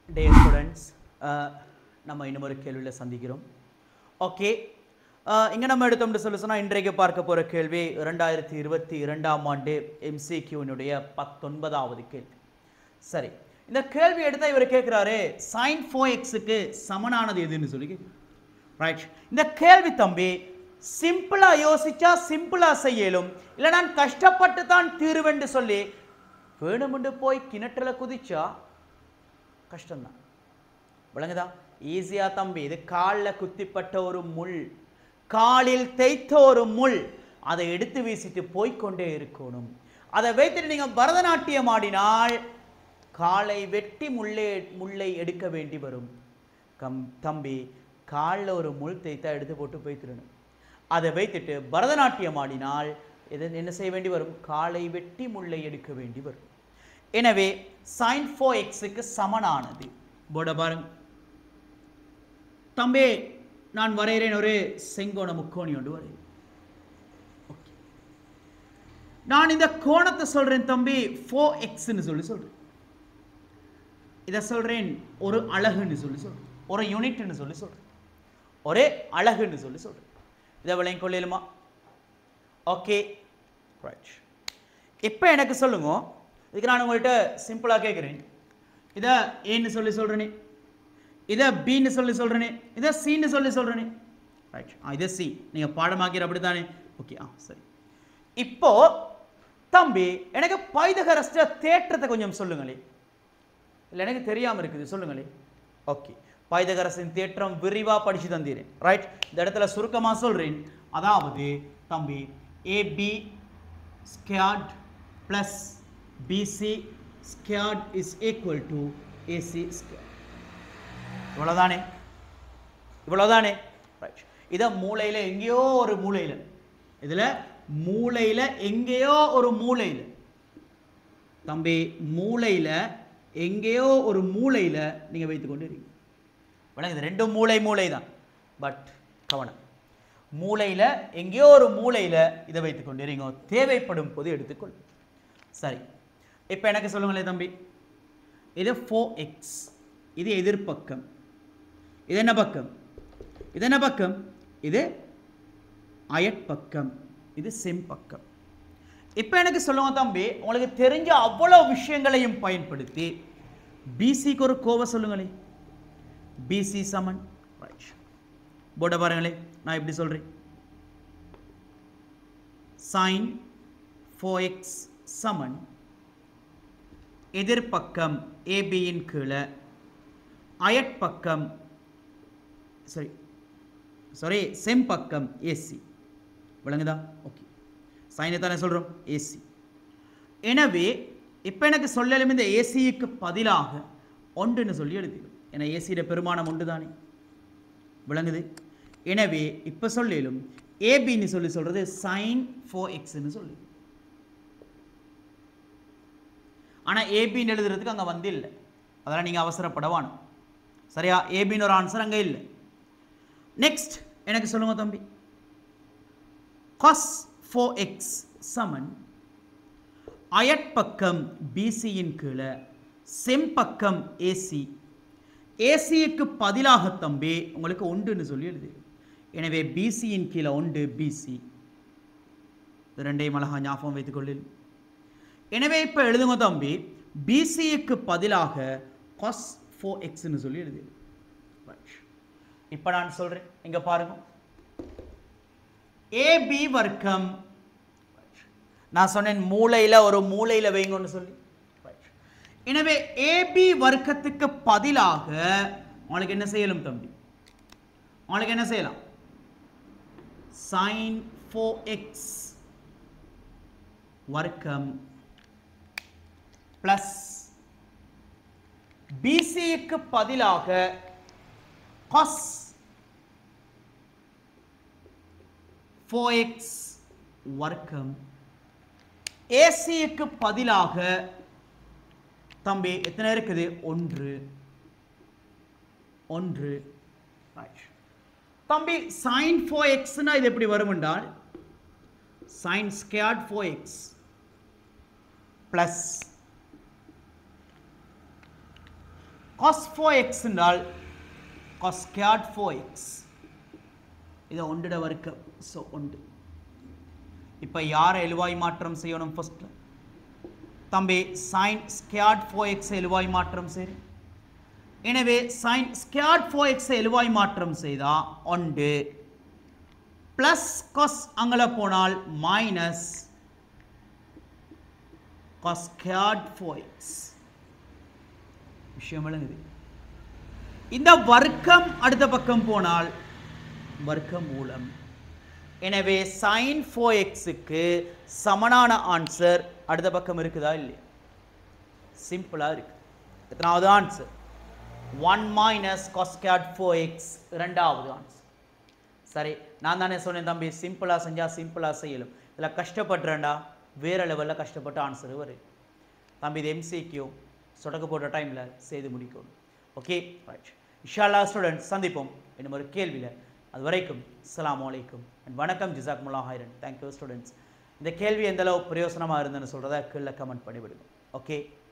டே students நம்ம இன்னும் ஒரு கேள்வியில் சந்திக்கிறோம் ஓகே இங்கே நம்ம எடுத்தோம்னு சொல்லி சொன்னால் இன்றைக்கு பார்க்க போகிற கேள்வி இரண்டாயிரத்தி இருபத்தி இரண்டாம் ஆண்டு எம்சிக்யூனுடைய பத்தொன்பதாவது கேள்வி சரி இந்த கேள்வி எடுத்தால் இவர் கேட்குறாரு சைன் ஃபோ எக்ஸுக்கு சமனானது எதுன்னு சொல்லி ரைட் இந்த கேள்வி தம்பி சிம்பிளா யோசிச்சா சிம்பிளா செய்யலும் இல்லை நான் கஷ்டப்பட்டு தான் தீருவேன்னு சொல்லி வேணுமென்று போய் கிணற்றுல குதிச்சா கஷ்டம்தான் விளங்குதா ஈஸியா தம்பி இது காலில் குத்திப்பட்ட ஒரு முள் காலில் தைத்த ஒரு முள் அதை எடுத்து வீசிட்டு போய்க்கொண்டே இருக்கணும் அதை வைத்துட்டு நீங்க பரதநாட்டியம் ஆடினால் காலை வெட்டி முள்ளே முள்ளை எடுக்க வேண்டி வரும் கம் தம்பி காலில் ஒரு முள் தைத்தா எடுத்து போட்டு போய்த்திடணும் அதை வைத்துட்டு பரதநாட்டியம் ஆடினால் இதை என்ன செய்ய வேண்டி வரும் காலை வெட்டி முள்ளை எடுக்க வேண்டி வரும் எனவே சைன் ஃபோ எக்ஸுக்கு சமனானது போர்டை பாருங்க தம்பி நான் வரைகிறேன் ஒரு செங்கோண முக்கோணி ஒன்று வரைகிறேன் Okay. நான் இந்த கோணத்தை சொல்றேன் தம்பி ஃபோ எக்ஸ்ன்னு சொல்லி சொல்றேன் இதை சொல்றேன் ஒரு அழகுன்னு சொல்லி சொல்றேன் ஒரு யூனிட்னு சொல்லி சொல்றேன் ஒரே அழகுன்னு சொல்லி சொல்றேன் இதை விளையும் கொள்ளையிலுமா ஓகே ரைட் இப்போ எனக்கு சொல்லுங்க இதுக்கு நான் உங்கள்கிட்ட சிம்பிளாக கேட்குறேன் இதை ஏன்னு சொல்லி சொல்கிறேனே இதை பின்னு சொல்லி சொல்கிறேனே இதை சின்னு சொல்லி சொல்கிறேனே ரைட் ஆ இதை சி நீங்கள் பாடமாக்கிற அப்படி தானே ஓகே ஆ சரி இப்போ தம்பி எனக்கு பைதகரஸ்ட தேற்றத்தை கொஞ்சம் சொல்லுங்களே இல்லை எனக்கு தெரியாமல் இருக்குது சொல்லுங்களே ஓகே பைதகரசின் தேற்றம் விரிவாக படித்து தந்தீரேன் ரைட் இந்த இடத்துல சுருக்கமாக சொல்கிறேன் அதாவது தம்பி AB square plus BC square is equal to AC square இவ்வளோதானே இவ்வளோதானே ரைட் இதை மூளையில் எங்கேயோ ஒரு மூளையில் இதில் மூளையில் எங்கேயோ ஒரு மூளையில் தம்பி மூளையில் எங்கேயோ ஒரு மூளையில் நீங்கள் வைத்துக்கொண்டு இருக்கீங்க விளங்குது ரெண்டும் மூளை மூளை தான் பட் கவனம் மூளையில் எங்கேயோ ஒரு மூளையில் இதை வைத்துக்கொண்டு இருக்கீங்க தேவைப்படும் போது எடுத்துக்கொள் சரி இப்போ எனக்கு சொல்லுங்களேன் தம்பி இது ஃபோ எக்ஸ் இது எதிர்ப்பக்கம் இது என்ன பக்கம் இது என்ன பக்கம் இது அயற்பக்கம் இது செம்பக்கம் இப்போ எனக்கு சொல்லுங்க தம்பி உங்களுக்கு தெரிஞ்ச அவ்வளோ விஷயங்களையும் பயன்படுத்தி பிசிக்கு ஒரு கோவை சொல்லுங்களே பிசி சமன் ரைட் போர்டை பாருங்களே நான் எப்படி சொல்கிறேன் சைன் ஃபோ எக்ஸ் சமன் எதிர்ப்பக்கம் ஏபியின் கீழே அயற்பக்கம் சாரி சாரி செம்பக்கம் ஏசி விளங்குதா ஓகே சைனை தானே சொல்கிறோம் ஏசி எனவே இப்போ எனக்கு சொல்லலும் இந்த ஏசிக்கு பதிலாக ஒன்றுன்னு சொல்லி எழுதிடும் ஏன்னா ஏசியோட பெருமானம் ஒன்று தானே விளங்குது எனவே இப்போ சொல்லிலும் ஏபின்னு சொல்லி சொல்கிறது சைன் ஃபோ எக்ஸ்ன்னு சொல்லி ஆனால் ஏபின்னு எழுதுறதுக்கு அங்கே வந்து இல்லை அதெல்லாம் நீங்கள் அவசரப்படவான் சரியா ஏபின்னு ஒரு ஆன்சர் அங்கே இல்லை நெக்ஸ்ட் எனக்கு சொல்லுங்க தம்பி காஸ் ஃபோ எக்ஸ் சமன் அயற்பக்கம் பிசியின் கீழே செம்பக்கம் ஏசி ஏசிக்கு பதிலாக தம்பி உங்களுக்கு ஒன்றுன்னு சொல்லி எழுது எனவே பிசியின் கீழே ஒன்று பிசி இது ரெண்டையும் அழகா ஞாபகம் வைத்துக் கொள்ளில் எனவே இப்போ எழுதுங்க தம்பி பிசிக்கு பதிலாக காஸ் ஃபோ எக்ஸ்ன்னு சொல்லி எழுது இப்போ நான் சொல்றேன் இங்க பாருங்க ஏபி வர்க்கம் நான் சொன்னேன் மூளையில் ஒரு மூளையில் வைங்கன்னு சொல்லி எனவே ஏபி வர்க்கத்துக்கு பதிலாக உங்களுக்கு என்ன செய்யலாம் தம்பி உங்களுக்கு என்ன செய்யலாம் சைன் ஃபோ எக்ஸ் வர்க்கம் பிளஸ் பிசிக்கு பதிலாக காஸ் ஃபோ எக்ஸ் வர்க்கம் ஏசிக்கு பதிலாக தம்பி எத்தனை இருக்குது ஒன்று ஒன்று Right. தம்பி சைன் ஃபோ எக்ஸ்னா இது எப்படி வரும் என்றால் sine square four x plus cos 4x என்றால் cos squared 4x இதை ஒன்றிட வர்க்கம் ஸோ ஒன்று இப்போ யாரை எழுவாய் மாற்றம் செய்யணும் ஃபர்ஸ்ட் தம்பி சைன் ஸ்கேட் ஃபோர் எக்ஸ் எழுவாய் மாற்றம் சரி எனவே சைன் ஸ்கேட் ஃபோர் எக்ஸ் எழுவாய் மாற்றம் செய்தா ஒன்று பிளஸ் கொஸ் அங்கே போனால் மைனஸ் கொஸ்கேட் ஃபோர் எக்ஸ் விஷயம் விளங்குது இந்த வர்க்கம் அடுத்த பக்கம் போனால் வர்க்க மூலம் எனவே சைன் ஃபோர் எக்ஸுக்கு சமனான ஆன்சர் அடுத்த பக்கம் இருக்குதா இல்லையா சிம்பிளாக இருக்கு எத்தனாவது answer one minus cos square four x ரெண்டாவது ஆன்சர் சரி நான் தானே சொன்னேன் தம்பி சிம்பிளாக செஞ்சால் சிம்பிளாக செய்யலும் இதில் கஷ்டப்படுறேன்டா வேற லெவலில் கஷ்டப்பட்டு ஆன்சர் வரும் தம்பி இது எம்சிக்யூ சொடக்க போட்ட டைமில் செய்து முடிக்கணும் ஓகே ரைட் இஷாலா ஸ்டூடெண்ட்ஸ் சந்திப்போம் இன்னும் ஒரு கேள்வியில் அது வரைக்கும் அஸ்ஸலாமு அலைக்கும் அண்ட் வணக்கம் ஜிசாக் முல்லா ஹைரன் தேங்க்யூ ஸ்டூடெண்ட்ஸ் இந்த கேள்வி எந்த அளவு பிரயோசனமாக இருந்ததுன்னு சொல்கிறத கீழே கமெண்ட் பண்ணிவிடுங்க ஓகே